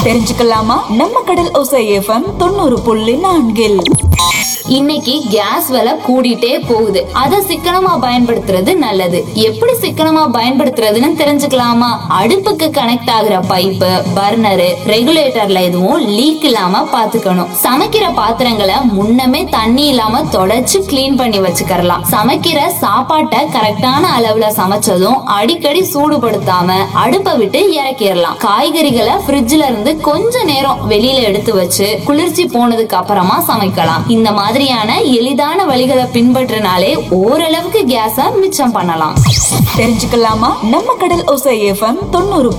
தெரிஞ்சுக்கலாமா நம்ம கடல் ஒசை எஃப்எம் தொண்ணூறு புள்ளி நான்கில் இன்னைக்கு கேஸ் விலை கூடிட்டே போகுது அத சிக்கனமா பயன்படுத்துறது நல்லது எப்படி சிக்கனமா பயன்படுத்துறதுன்னு தெரிஞ்சுக்கலாமா அடுப்புக்கு கனெக்ட் ஆகுற பைப்பு பர்னரு ரெகுலேட்டர்ல எதுவும் லீக் இல்லாம பாத்துக்கணும் சமைக்கிற பாத்திரங்களை முன்னமே தண்ணி இல்லாம தொடச்சு க்ளீன் பண்ணி வச்சுக்கறலாம் சமைக்கிற சாப்பாட்டை கரெக்டான அளவுல சமைச்சதும் அடிக்கடி சூடுபடுத்தாம அடுப்பை விட்டு இறக்கிடலாம் காய்கறிகளை ஃப்ரிட்ஜ்ல இருந்து கொஞ்ச நேரம் வெளியில எடுத்து வச்சு குளிர்ச்சி போனதுக்கு அப்புறமா சமைக்கலாம் இந்த மாதிரியான எளிதான வழிகளை பின்பற்றினாலே ஓரளவுக்கு கேஸ மிச்சம் பண்ணலாம் தெரிஞ்சுக்கலாமா நம்ம கடல் ஒசை எஃப்எம் தொண்ணூறு